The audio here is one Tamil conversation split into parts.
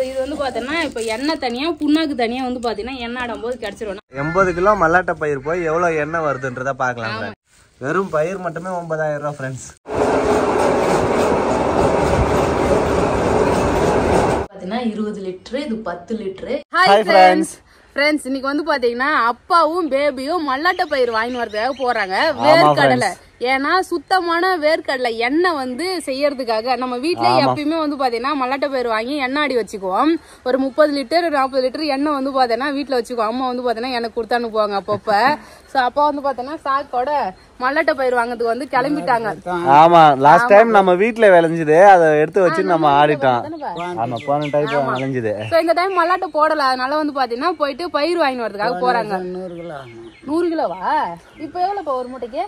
ஸோ இது வந்து பார்த்தோன்னா இப்போ எண்ணெய் தனியாக புண்ணாக்கு தனியாக வந்து பார்த்தீங்கன்னா எண்ணெய் ஆடும்போது கிடச்சிரும் எண்பது கிலோ மல்லாட்டை பயிர் போய் எவ்வளோ எண்ணெய் வருதுன்றத பார்க்கலாம் friends. வெறும் பயிர் மட்டுமே ஒன்பதாயிரம் ரூபா ஃப்ரெண்ட்ஸ் பார்த்தீங்கன்னா இருபது லிட்டரு இது பத்து litre Hi, hi friends. Friends friends இன்னைக்கு வந்து பாத்தீங்கன்னா அப்பாவும் பேபியும் மல்லாட்டை பயிர் வாங்கிட்டு வரதுக்காக போறாங்க வேர்க்கடலை ஏன்னா சுத்தமான வேர்க்கடலை எண்ணெய் வந்து செய்யறதுக்காக நம்ம வீட்ல எப்பயுமே வந்து பாத்தீங்கன்னா மல்லாட்டை பயிர் வாங்கி எண்ணெய் அடி வச்சுக்குவோம் ஒரு முப்பது லிட்டர் நாற்பது லிட்டர் எண்ணெய் வந்து பாத்தீங்கன்னா வீட்ல வச்சுக்குவோம் அம்மா வந்து பாத்தீங்கன்னா எனக்கு கொடுத்து அனுப்புவாங்க அப்பப்ப சோ அப்பா வந்து பாத்தீங்கன்னா சாக்கோட மல்லாட்டை பயிர் வாங்குறதுக்கு வந்து கிளம்பிட்டாங்க ஆமா லாஸ்ட் டைம் நம்ம வீட்ல விளைஞ்சது அதை எடுத்து வச்சு நம்ம ஆடிட்டோம் ஆமா போன டைம் விளைஞ்சது சோ இந்த டைம் மல்லாட்டை போடல அதனால வந்து பாத்தீங்கன்னா போயிட்டு பயிர் வாங்கிட்டு வரதுக்காக போறாங்க நூறு கிலோவா இப்ப எவ்வளவுப்பா ஒரு மூட்டைக்கு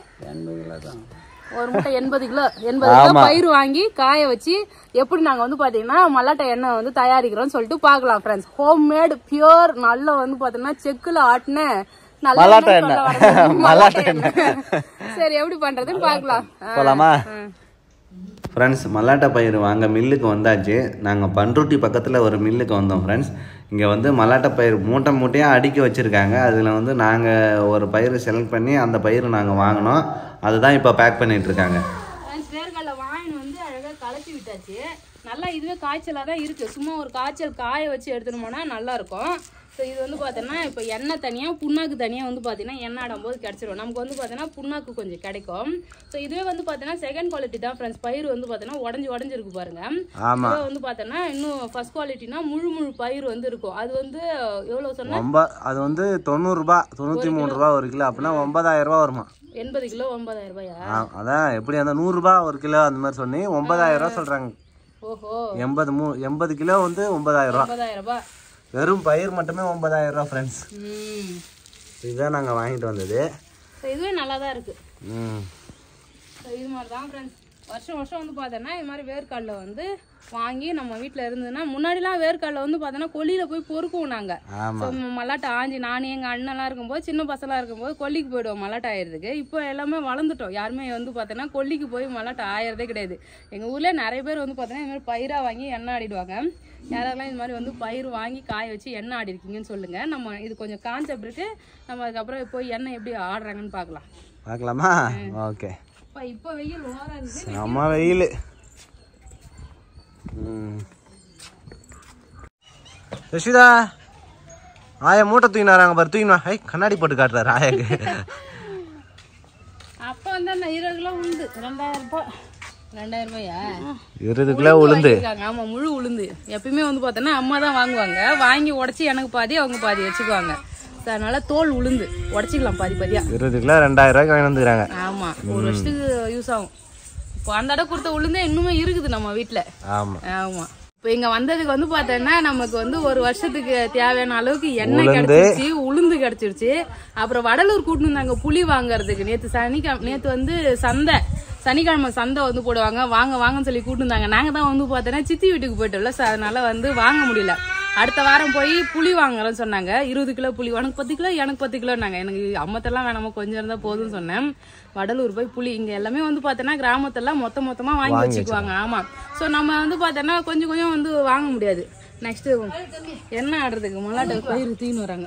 ஒரு மூட்டை எண்பது கிலோ எண்பது கிலோ பயிர் வாங்கி காய வச்சு எப்படி நாங்க வந்து பாத்தீங்கன்னா மல்லாட்டை எண்ணெய் வந்து தயாரிக்கிறோம்னு சொல்லிட்டு பார்க்கலாம் ஃப்ரெண்ட்ஸ் ஹோம் மேட் பியூர் நல்ல வந்து பாத்தீங்கன்னா செக்குல ஆட்டின நல்ல மல்லாட்டை எண்ணெய் சொல்ல எண்ணெய். வரேன். மல்லாட்டை எண்ணெய். சரி எப்படி பண்றதுன்னு பார்க்கலாம் ஆ. போலாமா ம். ஃப்ரெண்ட்ஸ் மல்லாட்டை பயிர் வாங்க மில்லுக்கு வந்தாச்சு நாங்கள் பண்ருட்டி பக்கத்தில் ஒரு மில்லுக்கு வந்தோம் ஃப்ரெண்ட்ஸ் இங்கே வந்து மல்லாட்டை பயிர் மூட்டை மூட்டையாக அடுக்கி வச்சுருக்காங்க அதில் வந்து நாங்கள் ஒரு பயிர் செலக்ட் பண்ணி அந்த பயிர் நாங்கள் வாங்கினோம் அதுதான் இப்போ பேக் பண்ணிட்டு இருக்காங்க ஃப்ரெண்ட்ஸ் வேர்க்கடலை வாயின் வந்து அழகாக கலத்தி விட்டாச்சு நல்லா இதுவே காய்ச்சலாக தான் இருக்குது சும்மா ஒரு காய்ச்சல் காய வச்சு எடுத்துட்டு போனால் நல்லா இருக்கும் ஸோ இது வந்து பார்த்தோன்னா இப்போ எண்ணெய் தனியாக புண்ணாக்கு தனியாக வந்து பார்த்தீங்கன்னா எண்ணெய் ஆடும்போது கிடச்சிரும் நமக்கு வந்து பார்த்தீங்கன்னா புண்ணாக்கு கொஞ்சம் கிடைக்கும் ஸோ இதுவே வந்து பார்த்தீங்கன்னா செகண்ட் குவாலிட்டி தான் ஃப்ரெண்ட்ஸ் பயிர் வந்து பார்த்தீங்கன்னா உடஞ்சி உடஞ்சிருக்கு பாருங்க ஆமா. இதுவே வந்து பார்த்தோன்னா இன்னும் ஃபர்ஸ்ட் குவாலிட்டினா முழு முழு பயிர் வந்து இருக்கும் அது வந்து எவ்வளோ சொன்னா ஒம்ப அது வந்து தொண்ணூறுரூபா தொண்ணூற்றி மூணு ரூபா ஒரு கிலோ அப்படின்னா ஒன்பதாயிரம் ரூபா வருமா எண்பது கிலோ ஒன்பதாயிரம் ரூபாயா ஆ, அதான் எப்படி அந்த நூறுரூபா ஒரு கிலோ அந்த மாதிரி சொன்னி ஒன்பதாயிரம் ரூபா சொல்கிறாங்க ஓஹோ எண்பது மூ எண்பது கிலோ வந்து ஒன்பதாயிரம் ரூபா ஒன்பதாயிரம் ரூபாய் வெறும் பயிர் மட்டுமே ஒன்பதாயிரம் ரூபா ஃப்ரெண்ட்ஸ் ம் இதுதான் நாங்கள் வாங்கிட்டு வந்தது ஸோ இதுவே நல்லா தான் இருக்குது ம் ஸோ இது மாதிரி தான் ஃப்ரெண்ட்ஸ் வருஷம் வருஷம் வந்து பார்த்தோன்னா இது மாதிரி வேர்க்கடலை வந்து வாங்கி நம்ம வீட்டில் இருந்ததுன்னா முன்னாடிலாம் வேர்க்கடலை வந்து பார்த்தோன்னா கொல்லியில் போய் பொறுக்குவோம் நாங்கள் ஆமா. ஸோ மல்லாட்டை ஆஞ்சி நானே எங்கள் அண்ணன்லாம் இருக்கும்போது சின்ன பசங்களாக இருக்கும்போது கொல்லிக்கு போயிடுவோம் மல்லாட்டை ஆயிடுறதுக்கு இப்போ எல்லாமே வளர்ந்துட்டோம் யாருமே வந்து பார்த்தோன்னா கொல்லிக்கு போய் மல்லாட்டை ஆயிறதே கிடையாது எங்கள் ஊரில் நிறைய பேர் வந்து பார்த்தோன்னா இது மாதிரி பயிராக வாங்கி எண்ணெய் ஆடிடுவாங்க யாரெல்லாம் இது மாதிரி வந்து பயிர் வாங்கி காய வச்சு எண்ணெய் ஆடி இருக்கீங்கன்னு சொல்லுங்கள் நம்ம இது கொஞ்சம் கான்செப்ட் இருக்கு நம்ம அதுக்கப்புறம் போய் எண்ணெய் எப்படி ஆடுறாங்கன்னு பார்க்கலாம் பார்க்கலாமா ஓகே இப்போ இப்போ வெயில் ஓரம் இருக்குது செம்ம வெயில் ம் யஷிதா ஆயா மூட்டை தூக்கினா வராங்க பாரு தூக்கினா ஐ கண்ணாடி போட்டு காட்டுறாரு ஆயாக்கு அப்போ வந்து அந்த இருபது கிலோ உளுந்து ரெண்டாயிரம் ரூபாய் ரெண்டாயிரம் ரூபாயா இருபது கிலோ உளுந்து வாங்கியிருக்காங்க. ஆமா முழு உளுந்து எப்பயுமே வந்து பார்த்தோன்னா அம்மா தான் வாங்குவாங்க வாங்கி உடச்சி எனக்கு பாதி அவங்க பாதி வச்சுக்குவாங்க So, அதனால தோல் உளுந்து உடச்சிக்கலாம் பாதி பாதியா இருபது கிலோ ரெண்டாயிரம் ரூபாய்க்கு வாங்கி வந்துக்கிறாங்க ஆமா ஒரு வருஷத்துக்கு யூஸ் ஆகும் இப்போ அந்த இடம் கொடுத்த உளுந்தே இன்னுமே இருக்குது நம்ம வீட்ல ஆமா ஆமா இப்போ இங்க வந்ததுக்கு வந்து பார்த்தோன்னா நமக்கு வந்து ஒரு வருஷத்துக்கு தேவையான அளவுக்கு எண்ணெய் கிடைச்சிருச்சு உளுந்து கிடைச்சிருச்சு அப்புறம் வடலூர் கூட்டிட்டு இருந்தாங்க புளி வாங்குறதுக்கு நேத்து சனிக்கிழமை நேத்து வந்து சந்தை சனிக்கிழமை சந்தை வந்து போடுவாங்க வாங்க வாங்கன்னு சொல்லி கூட்டிட்டு இருந்தாங்க நாங்க தான் வந்து பார்த்தோன்னா சித்தி வீட்டுக்கு போயிட்டோம்ல so அதனால வந்து வாங்க முடியல அடுத்த வாரம் போய் புளி வாங்குறேன்னு சொன்னாங்க இருபது கிலோ புளி உனக்கு பத்து கிலோ எனக்கு பத்து கிலோனாங்க எனக்கு அம்மத்தெல்லாம் வேணாமா கொஞ்சம் இருந்தா போதும்னு சொன்னேன் வடலூர் போய் புளி இங்க எல்லாமே வந்து பார்த்தோன்னா கிராமத்தெல்லாம் மொத்த மொத்தமா வாங்கி வச்சுக்குவாங்க ஆமா சோ நம்ம வந்து பார்த்தோன்னா கொஞ்சம் கொஞ்சம் வந்து வாங்க முடியாது நெக்ஸ்ட் என்ன ஆடுறதுக்கு மல்லாட்டை பயிர் தீன்னு வராங்க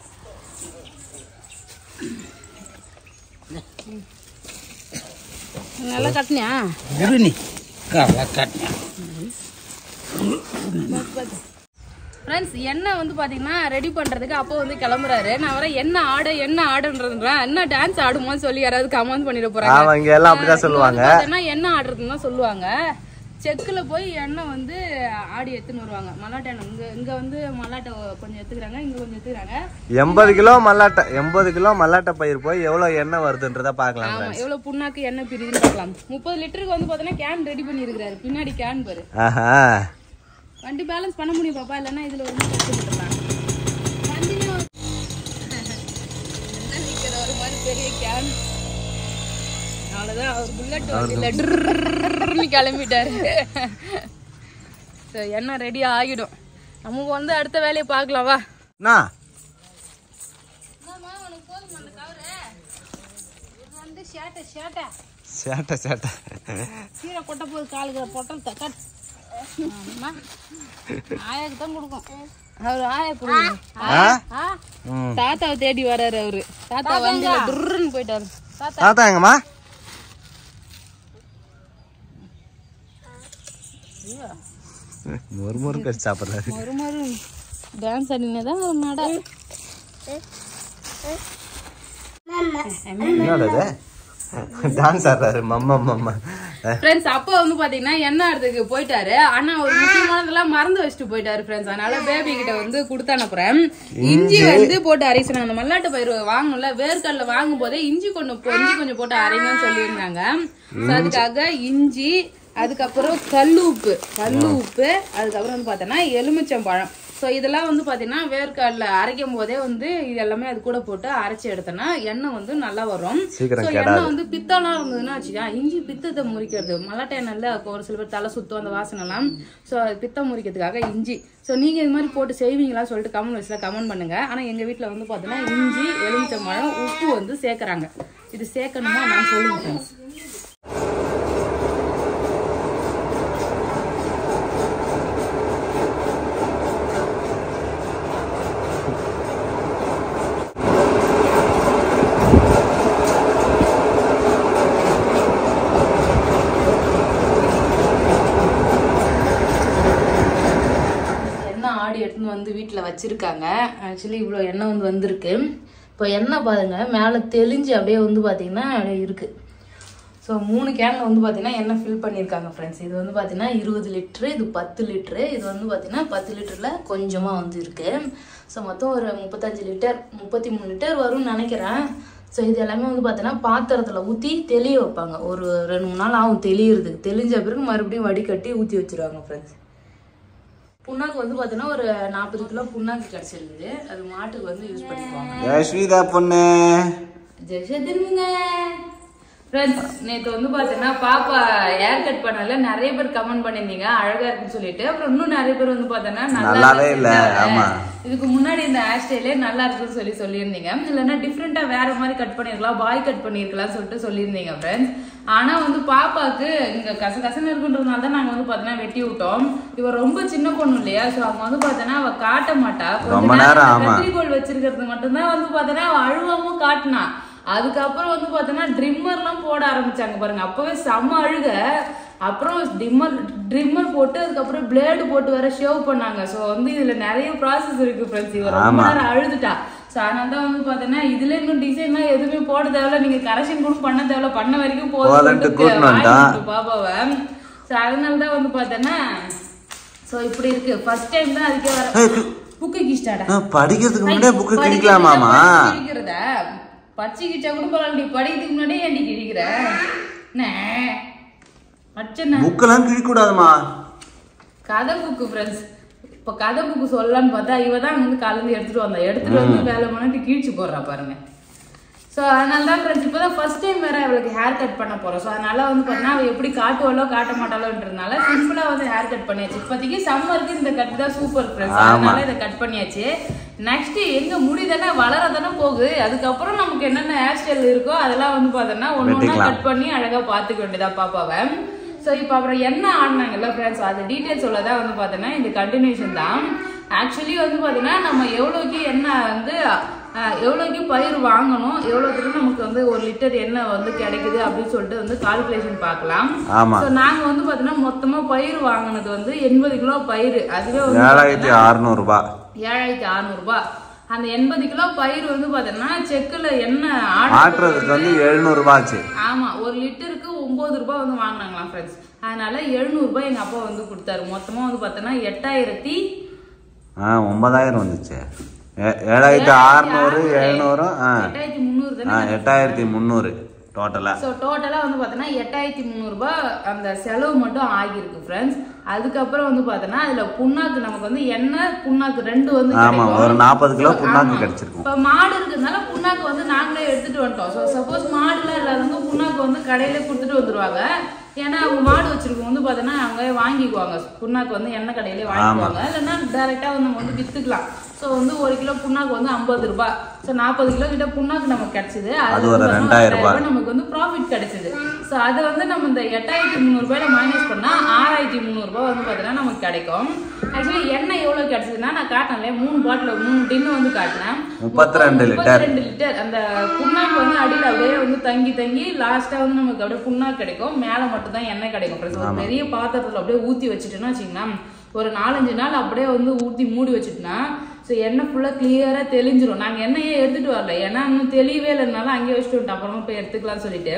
நல்லா கட்டினியா இருநி கரலா கட்டினா ஃப்ரெண்ட்ஸ் எண்ணெய் வந்து பாத்தீங்கன்னா ரெடி பண்றதுக்கு அப்போ வந்து கிளம்புறாரு நான் வர என்ன ஆடு என்ன ஆடுன்றதுன்றேன் என்ன டான்ஸ் ஆடுமோன்னு சொல்லி யாராவது கமெண்ட் பண்ணிட போறாங்க ஆமா இங்க எல்லாம் அப்படிதான் சொல்லுவாங்க பார்த்தோன்னா என்ன ஆடுறதுன்னு தான் சொல்லுவாங்க செக்குல போய் எண்ணெய் வந்து ஆடி எடுத்துன்னு வருவாங்க மல்லாட்டை எண்ணெய் இங்க இங்க வந்து மல்லாட்டை கொஞ்சம் எடுத்துக்கிறாங்க இங்க கொஞ்சம் எடுத்துக்கிறாங்க எண்பது கிலோ மல்லாட்டை எண்பது கிலோ மல்லாட்டை பயிர் போய் எவ்வளவு எண்ணெய் வருதுன்றத பார்க்கலாம் ஆமா எவ்வளவு புண்ணாக்கு எண்ணெய் பிரியுதுன்னு பார்க்கலாம் முப்பது லிட்டருக்கு வந்து பார்த்தோன்னா கேன் ரெடி பண்ணி இருக்கிறாரு பின்னாடி கேன் பாரு ஆஹா வண்டி பேலன்ஸ் பண்ண முடியும் பாப்பா இல்லைன்னா இதுல ஒரு மாதிரி கஷ்டம் விட்டுறலாம் வண்டியில ஒரு- என்ன நிக்கிற ஒரு மாதிரி பெரிய கேன் அவ்வளவுதான் அவர் புல்லட் வண்டியில ட்ருன்னு கிளம்பிட்டாரு So, எண்ணெய் ரெடி ஆகிடும் நமக்கு வந்து அடுத்த வேலையை பார்க்கலாம் வா என்ன வந்து சேட்டை சேட்டை சேட்டை சேட்டை கீரை கொட்ட போது காலுக்கு பொட்டல் கட் அம்மா ஆயாக்கு தான் கொடுக்கும் அவர் ஆயா கொடுக்கும் ஆ ஆ ம் தாத்தாவை தேடி வராரு அவரு தாத்தா வந்து துர்ன்னு போயிட்டாரு தாத்தா தாத்தா எங்கம்மா ஒரு முறை கடிச்சு சாப்பிட்றாரு ஒரு மாதிரி டான்ஸ் ஆடினே தான் ஒரு நட என்னது டான்ஸ் ஆடுறாரு மம்மா மம்மா ஃப்ரெண்ட்ஸ் அப்பா வந்து பாத்தீங்கன்னா என்ன இடத்துக்கு போயிட்டாரு ஆனா ஒரு முக்கியமானதெல்லாம் மறந்து வச்சுட்டு போயிட்டாரு ஃப்ரெண்ட்ஸ் அதனால பேபி கிட்ட வந்து கொடுத்து அனுப்புறேன் இஞ்சி வந்து போட்டு அரைசணும் அந்த மல்லாட்டு பயிர் வாங்கணும்ல வேர்க்கடல வாங்கும் போதே இஞ்சி கொஞ்சம் போ- இஞ்சி கொஞ்சம் போட்டு அரைங்கன்னு சொல்லியிருந்தாங்க So அதுக்காக இஞ்சி அதுக்கப்புறம் கல்லு உப்பு கல்லு உப்பு அதுக்கப்புறம் வந்து பார்த்தோன்னா எலுமிச்சம்பழம் ஸோ இதெல்லாம் வந்து பார்த்தீங்கன்னா வேர்க்கடல அரைக்கும் போதே வந்து இது எல்லாமே அது கூட போட்டு அரைச்சி எடுத்தோன்னா எண்ணெய் வந்து நல்லா வரும் சீக்கிரம் So, எண்ணெய் வந்து பித்தம்லாம் இருந்ததுன்னா வச்சுக்கா இஞ்சி பித்தத்தை முறிக்கிறது மல்லாட்டை எண்ணெய்ல ஒரு சில பேர் தலை சுத்தம் அந்த வாசனைலாம் ஸோ பித்தம் முறிக்கிறதுக்காக இஞ்சி ஸோ நீங்க இது மாதிரி போட்டு செய்வீங்களா சொல்லிட்டு கமெண்ட் வயசுல கமெண்ட் பண்ணுங்க ஆனா எங்க வீட்ல வந்து பார்த்தீங்கன்னா இஞ்சி எலுமிச்சம்பழம் உப்பு வந்து சேர்க்கறாங்க இது சேர்க்கணுமா நான் சொல்லுங்க ஃப்ரெண்ட்ஸ் எண்ணெய் ஆடி எடுத்துன்னு வந்து வீட்டில் வச்சிருக்காங்க ஆக்சுவலி இவ்வளோ எண்ணெய் வந்து வந்திருக்கு இப்போ எண்ணெய் பாருங்க மேலே தெளிஞ்சு அப்படியே வந்து பார்த்தீங்கன்னா அப்படியே இருக்கு ஸோ மூணு கேனில் வந்து பார்த்தீங்கன்னா எண்ணெய் ஃபில் பண்ணியிருக்காங்க ஃப்ரெண்ட்ஸ் இது வந்து பார்த்தீங்கன்னா இருபது லிட்ரு இது பத்து லிட்ரு இது வந்து பார்த்தீங்கன்னா பத்து லிட்டரில் கொஞ்சமாக வந்து இருக்கு ஸோ மொத்தம் ஒரு முப்பத்தஞ்சு லிட்டர் முப்பத்தி மூணு லிட்டர் வரும்னு நினைக்கிறேன் ஸோ இது எல்லாமே வந்து பார்த்தீங்கன்னா பாத்திரத்தில் ஊற்றி தெளிய வைப்பாங்க ஒரு ரெண்டு மூணு நாள் ஆகும் தெளியறதுக்கு தெளிஞ்ச பிறகு மறுபடியும் வடிகட்டி ஊற்றி வச்சிருவாங்க ஃப்ரெண்ட்ஸ் புண்ணாக்கு வந்து பார்த்தீங்கன்னா ஒரு நாற்பது கிலோ புண்ணாக்கு கிடச்சிருக்குது அது மாட்டுக்கு வந்து யூஸ் பண்ணிக்குவாங்க ஜெயஸ்வீதா பொண்ணு ஜெஷதிருங்க ஃப்ரெண்ட்ஸ் நேற்று வந்து பார்த்தீங்கன்னா பாப்பா ஹேர் கட் பண்ணல நிறைய பேர் கமெண்ட் பண்ணியிருந்தீங்க அழகா இருக்குன்னு சொல்லிட்டு அப்புறம் இன்னும் நிறைய பேர் வந்து பார்த்தோன்னா நல்லாவே இல்ல, ஆமா. இதுக்கு முன்னாடி இந்த ஹேர் ஸ்டைலே நல்லா இருக்குன்னு சொல்லி சொல்லியிருந்தீங்க இல்லைன்னா டிஃப்ரெண்டா வேற மாதிரி கட் பண்ணிருக்கலாம் பாய் கட் பண்ணிருக்கலாம் சொல்லிட்டு சொல்லியிருந்தீங்க ஃப்ரெண்ட்ஸ் ஆனா வந்து பாப்பாக்கு இங்க கச கசன்னு இருக்குன்றதுனால தான் நாங்க வந்து பார்த்தோன்னா வெட்டி விட்டோம் இவ ரொம்ப சின்ன பொண்ணு இல்லையா சோ அவங்க வந்து பார்த்தோன்னா அவ காட்ட மாட்டா கொஞ்ச ரொம்ப நேரம் ஆமா. கத்திரிக்கோல் வச்சிருக்கிறது மட்டும்தான் வந்து பார்த்தோன்னா அவ அழுவாமும் காட்டினா அதுக்கப்புறம் வந்து பார்த்தோன்னா ட்ரிம்மர்லாம் போட ஆரம்பிச்சாங்க பாருங்க அப்பவே செம்ம அழுக அப்புறம் டிம்மர் ட்ரிம்மர் போட்டு அதுக்கப்புறம் பிளேடு போட்டு வேற ஷேவ் பண்ணாங்க ஸோ வந்து இதுல நிறைய ப்ராசஸ் இருக்கு ஃப்ரெண்ட்ஸ் இவ ரொம்ப ஆமா. நேரம் அழுதுட்டா ஸோ அதனால தான் வந்து பார்த்தோன்னா இதுல இன்னும் டிசைன்லாம் எதுவுமே போட தேவையில்ல நீங்க கரெக்ஷன் கூட பண்ண தேவையில்ல பண்ண வரைக்கும் போதுன்ட்டு போதும் கூட்டின்னு வந்துட்டான். பாபாவை ஸோ அதனால தான் வந்து பார்த்தோன்னா ஸோ இப்படி இருக்கு ஃபர்ஸ்ட் டைம் தான் அதுக்கே வர புக்கு கிஸ்டாடா ஆ, படிக்கிறதுக்கு முன்னாடியே புக்கு கிழிக்கலாமாமா கிழிக்கிறத பச்சை கிச்சா கூட பரவாயில்ல நீ படிக்கிறதுக்கு முன்னாடியே ஏன்டி கிழிக்கிற என்ன அச்சண்ணா புக்கெல்லாம் கிழிக்கூடாதுமா கதை புக்கு ஃப்ரெண்ட்ஸ் இப்போ கதை புக்கு சொல்லலான்னு பார்த்தா இவ தான் வந்து கலந்து எடுத்துட்டு வந்தா எடுத்துட்டு வந்து வேலை பண்ணிட்டு கீழ்ச்சி போடுறா பாருங்க ஸோ அதனால தான் ஃப்ரெண்ட்ஸ் இப்போ தான் ஃபர்ஸ்ட் டைம் வேற அவளுக்கு ஹேர் கட் பண்ண போறோம் ஸோ அதனால வந்து பார்த்தீங்கன்னா அவள் எப்படி காட்டுவாளோ காட்ட மாட்டாளோன்றதுனால சிம்பிளாக வந்து ஹேர் கட் பண்ணியாச்சு இப்போதைக்கு சம்மருக்கு இந்த கட் தான் சூப்பர் ஃப்ரெண்ட்ஸ் அதனால இதை கட் பண்ணியாச்சு நெக்ஸ்ட் எங்க முடி தானே வளர தானே போகுது அதுக்கப்புறம் நமக்கு என்னென்ன ஹேர் ஸ்டைல் இருக்கோ அதெல்லாம் வந்து பார்த்தோன்னா ஒன்று ஒன்றா வெட்டிக்கலாம். கட் பண்ணி அழகா பார்த்துக்க வேண்டியதா பாப்பாவை ஸோ இப்போ அப்புறம் என்ன ஆடினாங்கல்ல ஃப்ரெண்ட்ஸ் அது டீட்டெயில்ஸ் சொல்லதான் வந்து பார்த்தோன்னா இந்த கண்டினியூஷன் தான் ஆக்சுவலி வந்து பார்த்தீங்கன்னா நம்ம எவ்வளோக்கு எண்ணெய் வந்து அஹ், எவ்வளோக்கு பயிர் வாங்கணும் எவ்வளோக்கு நமக்கு வந்து ஒரு லிட்டர் எண்ணெய் வந்து கிடைக்குது அப்படின்னு சொல்லிட்டு வந்து கால்குலேஷன் பார்க்கலாம் ஆமா ஸோ நாங்கள் வந்து பார்த்தீங்கன்னா மொத்தமாக பயிர் வாங்கினது வந்து எண்பது கிலோ பயிர் அதுவே வந்து ஏழாயிரத்தி அறுநூறுபா ஏழாயிரத்தி அறநூறுபா அந்த எண்பது கிலோ பயிர் வந்து பார்த்தீங்கன்னா செக்கில் எண்ணெய் ஆடு ஆட்டுறதுக்கு வந்து எழுநூறுபா ஆச்சு ஆமா ஒரு லிட்டருக்கு ஒன்பது ரூபாய் வந்து வாங்கினாங்களாம் ஃப்ரெண்ட்ஸ் அதனால எழுநூறு ரூபாய் எங்க அப்பா வந்து கொடுத்தாரு மொத்தமா வந்து பார்த்தோன்னா எட்டாயிரத்தி ஆ ஒன்பதாயிரம் வந்துச்சு ஏ- ஏழாயிரத்தி அறுநூறு எழுநூறு ஆ எட்டாயிரத்தி முந்நூறு ஆ தானே எட்டாயிரத்தி முந்நூறு டோட்டலா ஸோ டோட்டலாக வந்து பார்த்தோன்னா எட்டாயிரத்தி முந்நூறுபா அந்த செலவு மட்டும் ஆகியிருக்கு ஃப்ரெண்ட்ஸ் அதுக்கப்புறம் வந்து பார்த்தோன்னா அதில் புண்ணாக்கு நமக்கு வந்து எண்ணெய் புண்ணாக்கு ரெண்டு வந்து ஆமா கிடைக்கும். ஒரு நாற்பது கிலோ So, புண்ணாக்கு ஆமா. கிடைச்சிருக்கும் இப்போ மாடு இருக்கிறதுனால புண்ணாக்கு வந்து நாங்களே எடுத்துட்டு வந்துட்டோம் ஸோ சப்போஸ் மாடுலாம் இல்லாதவங்க புண்ணாக்கு வந்து கடையில கொடுத்துட்டு வந்துருவாங்க ஏன்னா அவங்க மாடு வச்சிருக்கவங்க வந்து பார்த்தோன்னா அவங்க வாங்கிக்குவாங்க புண்ணாக்கு வந்து எண்ணெய் கடையிலே வாங்கிக்குவாங்க இல்லைன்னா டைரெக்டாக வந்து நம்ம வந்து வித்துக்கலாம் ஸோ வந்து ஒரு கிலோ புண்ணாக்கு வந்து ஐம்பது ரூபாய் ஸோ நாற்பது கிலோ கிட்ட புண்ணாக்கு நமக்கு கிடைச்சது அது ஒரு வந்து ரெண்டாயிரம் ரூபாய். நமக்கு வந்து ப்ராஃபிட் கிடைச்சது ஸோ அதை வந்து நம்ம இந்த எட்டாயிரத்தி முந்நூறுபாயில மைனஸ் பண்ணா ஆறாயிரத்தி முந்நூறுபா வந்து பார்த்தீங்கன்னா நமக்கு கிடைக்கும் ஆக்சுவலி எண்ணெய் எவ்வளோ கிடைச்சதுன்னா நான் காட்டினேன் மூணு பாட்டில் மூணு டின்னு வந்து காட்டினேன் முப்பத்தி ரெண்டு லிட்டர் முப்பத்தி ரெண்டு லிட்டர் அந்த புண்ணாக்கு வந்து அடியில் அப்படியே வந்து தங்கி தங்கி லாஸ்ட்டாக வந்து நமக்கு அப்படியே புண்ணாக்கு கிடைக்கும் மேலே மட்டும் தான் எண்ணெய் கிடைக்கும் Plus ஒரு பெரிய பாத்திரத்தில் அப்படியே ஊற்றி வச்சுட்டோன்னா வச்சுக்கலாம் ஒரு நாலஞ்சு நாள் அப்படியே வந்து ஊற்றி மூடி வச்சுட்டோன்னா ஸோ எண்ணெய் ஃபுல்லாக கிளியராக தெளிஞ்சிரும் நாங்கள் எண்ணெயே எடுத்துகிட்டு வரல ஏன்னா இன்னும் தெளிவே இல்லைனாலும் அங்கேயே வச்சுட்டு வந்துட்டோம் அப்புறமா போய் எடுத்துக்கலாம்னு சொல்லிட்டு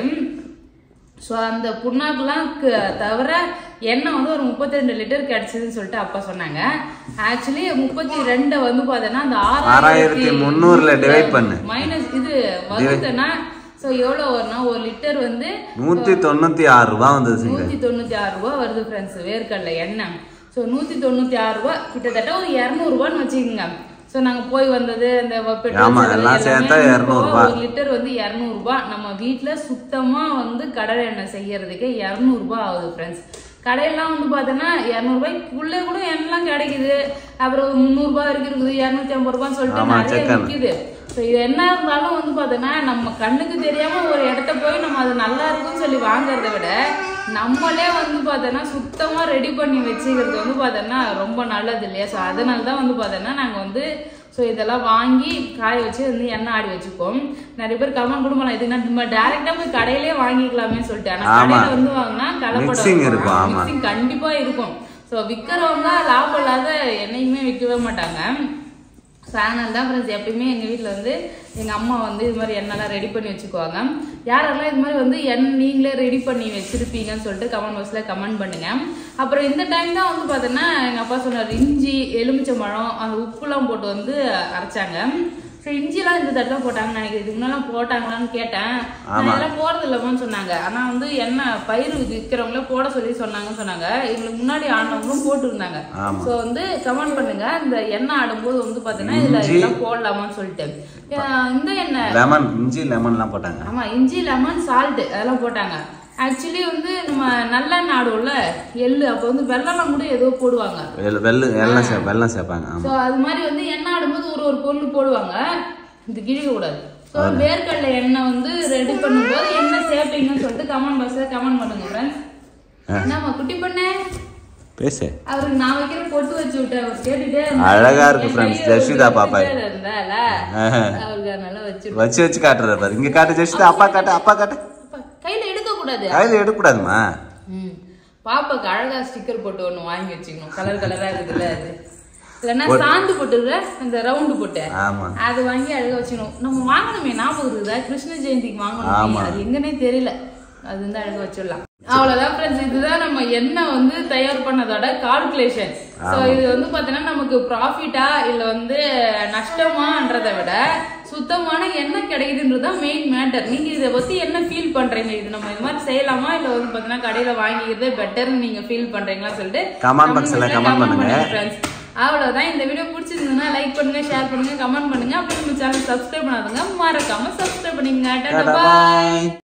ஸோ அந்த புண்ணாக்குலாம் க- தவிர எண்ணெய் வந்து ஒரு முப்பத்தி ரெண்டு லிட்டர் கிடைச்சதுன்னு சொல்லிட்டு அப்பா சொன்னாங்க ஆக்சுவலி முப்பத்தி ரெண்டை வந்து பார்த்தோன்னா அந்த ஆறாயிரத்தி முந்நூறுல divide பண்ணு. மைனஸ் இது வகுத்தனா ஸோ எவ்வளோ வரும்னா ஒரு லிட்டர் வந்து நூத்தி தொண்ணூத்தி ஆறு ரூபாய் வந்ததுங்க நூத்தி தொண்ணூத்தி ஆறு ரூபாய் வருது ஃப்ரெண்ட்ஸ் வேர்க்கடலை எண்ணெய் ஸோ நூத்தி தொண்ணூத்தி ஆறு ரூபாய் கிட்டத்தட்ட ஒரு இரநூறுபான்னு வச்சுக்கோங்க ஸோ நாங்க போய் வந்தது அந்த பெட்ரோல் ஆமா, செலவு எல்லாம் சேர்த்தா எல்லாமே 200 இப்போ ரூபாய். ஒரு லிட்டர் வந்து இரநூறுபா நம்ம வீட்ல சுத்தமா வந்து கடலை எண்ணெய் செய்யறதுக்கே இரநூறுபா ஆகுது ஃப்ரெண்ட்ஸ் கடையெல்லாம் வந்து பார்த்தோன்னா இரநூறுபாய்க்குள்ளே கூட எண்ணெய்லாம் கிடைக்குது அப்புறம் முந்நூறுபா வரைக்கும் இருக்குது இரநூத்தி ஐம்பது ரூபான்னு சொல்லிட்டு ஆமா, நிறைய chicken. விற்கிது ஸோ இது என்ன இருந்தாலும் வந்து பார்த்தோன்னா நம்ம கண்ணுக்கு தெரியாம ஒரு இடத்த போய் நம்ம அது நல்லா இருக்குன்னு சொல்லி வாங்குறத விட நம்மளே வந்து பார்த்தோன்னா சுத்தமா ரெடி பண்ணி வச்சுக்கிறது வந்து பார்த்தோன்னா ரொம்ப நல்லது இல்லையா ஸோ அதனால தான் வந்து பார்த்தோன்னா நாங்கள் வந்து ஸோ இதெல்லாம் வாங்கி காய வச்சு வந்து எண்ணெய் ஆடி வச்சுப்போம் நிறைய பேர் கமெண்ட் கூட பண்ணலாம் இதுக்கு நம்ம டேரெக்டாக போய் கடையிலே வாங்கிக்கலாமே சொல்லிட்டு ஆனால் ஆமா. கடையில் வந்து வாங்கினா Mixing இருக்கும், கலப்படம் ஆமா. மிக்சிங் கண்டிப்பா இருக்கும் ஸோ விற்கிறவங்க லாபம் இல்லாத எண்ணெயுமே விற்கவே மாட்டாங்க ஸோ அதனால தான் ஃப்ரெண்ட்ஸ் எப்பயுமே எங்கள் வீட்டில் வந்து எங்கள் அம்மா வந்து இது மாதிரி எண்ணெய்லாம் ரெடி பண்ணி வச்சுக்குவாங்க யாரெல்லாம் இது மாதிரி வந்து எண்ணெய் நீங்களே ரெடி பண்ணி வச்சிருப்பீங்கன்னு சொல்லிட்டு கமெண்ட் பாக்ஸில் கமெண்ட் பண்ணுங்க அப்புறம் இந்த டைம் தான் வந்து பார்த்தோன்னா எங்கள் அப்பா சொன்னார் இஞ்சி எலுமிச்சம்பழம் அந்த உப்புலாம் போட்டு வந்து அரைச்சாங்க ஸோ இஞ்சிலாம் இந்த தடவை தான் போட்டாங்கன்னு நினைக்கிறேன் இதுக்கு முன்னாலாம் போட்டாங்களான்னு கேட்டேன் நான் இதெல்லாம் போறது இல்லைன்னு சொன்னாங்க ஆனா வந்து என்ன பயிர் விற்கிறவங்கள போட சொல்லி சொன்னாங்கன்னு சொன்னாங்க எங்களுக்கு முன்னாடி ஆனவங்களும் போட்டுருந்தாங்க ஆமா. ஸோ வந்து கமெண்ட் பண்ணுங்க இந்த எண்ணெய் ஆடும்போது வந்து பாத்தீங்கன்னா இதுல இதெல்லாம் போடலாமான்னு சொல்லிட்டு அஹ் இந்த எண்ணெய் லெமன் இஞ்சி லெமன்லாம் போட்டாங்க ஆமா இஞ்சி லெமன் சால்ட் அதெல்லாம் போட்டாங்க ஆக்சுவலி வந்து நம்ம நல்லெண்ணெய் ஆடுவோம்ல எள்ளு அப்போ வந்து வெள்ளம்லாம் கூட ஏதோ போடுவாங்க வெள்ள- வெள்ளு எல்லாம் சே வெள்ளம் சேர்ப்பாங்க ஆமா ஸோ அது மாதிரி வந்து எண்ணெய் ஆடும்போது ஒரு ஒரு பொருள் போடுவாங்க இது கிழிக்க கூடாது ஸோ வேர்க்கடலை எண்ணெய் வந்து ரெடி பண்ணும்போது என்ன சேர்ப்பீங்கன்னு சொல்லிட்டு கமெண்ட் பாக்ஸில் கமெண்ட் பண்ணுங்க ஃப்ரெண்ட்ஸ் என்னம்மா குட்டி பண்ண பேசு அவருக்கு நான் வைக்கிற பொட்டு வச்சு விட்டேன் அவர் கேட்டுட்டே இருந்தாரு. அழகா இருக்கு என் friends. கையை ஜெர்சிதா பாப்பா. வச்சுட்டே இருந்தால ஆஹா. அவருக்கு அதனால வச்சு வச்சு வச்சு காட்டுற பாரு இங்க காட்டு ஜெஸ்ட் அப்பா காட்டு அப்பா காட்டு கையில எடுக்க கூடாது கையில எடுக்கக்கூடாதுமா ம். பாப்பாக்கு அழகா ஸ்டிக்கர் போட்டு ஒண்ணு வாங்கி வச்சுக்கணும் கலர் கலரா இருக்குதுல்ல அது இல்லைன்னா சாந்து போட்டுருக்க அந்த ரவுண்டு போட்டு ஆமா அது வாங்கி அழகா வச்சுக்கணும் நம்ம வாங்கணுமே ஞாபகம் இருக்குதா கிருஷ்ண ஜெயந்திக்கு வாங்கணுமே ஆமா. அது எங்கன்னே தெரியல அது வந்து அழகா வச்சிடலாம் அவ்வளவுதான் ஃப்ரெண்ட்ஸ் இதுதான் நம்ம எண்ணெய் வந்து தயார் பண்ணதோட கால்குலேஷன் சோ இது வந்து பாத்தீங்கன்னா நமக்கு ப்ராஃபிட்டா இல்ல வந்து நஷ்டமான்றதை விட சுத்தமான எண்ணெய் கிடைக்குதுன்றது தான் மெயின் மேட்டர் நீங்க இதை பத்தி என்ன ஃபீல் பண்றீங்க இது நம்ம இது மாதிரி செய்யலாமா இல்ல வந்து பாத்தீங்கன்னா கடையில வாங்கிக்கிறதே பெட்டர்னு நீங்க ஃபீல் பண்றீங்களா சொல்லிட்டு Comment box ல comment பண்ணுங்க. friends. அவ்வளவுதான் இந்த வீடியோ பிடிச்சிருந்ததுன்னா லைக் பண்ணுங்க ஷேர் பண்ணுங்க கமெண்ட் பண்ணுங்க அப்படி நம்ம சேனல் சப்ஸ்கிரைப் பண்ணாதுங்க மறக்காம சப்ஸ்கிரைப் பண்ணிங்க டாடா பாய் பாய்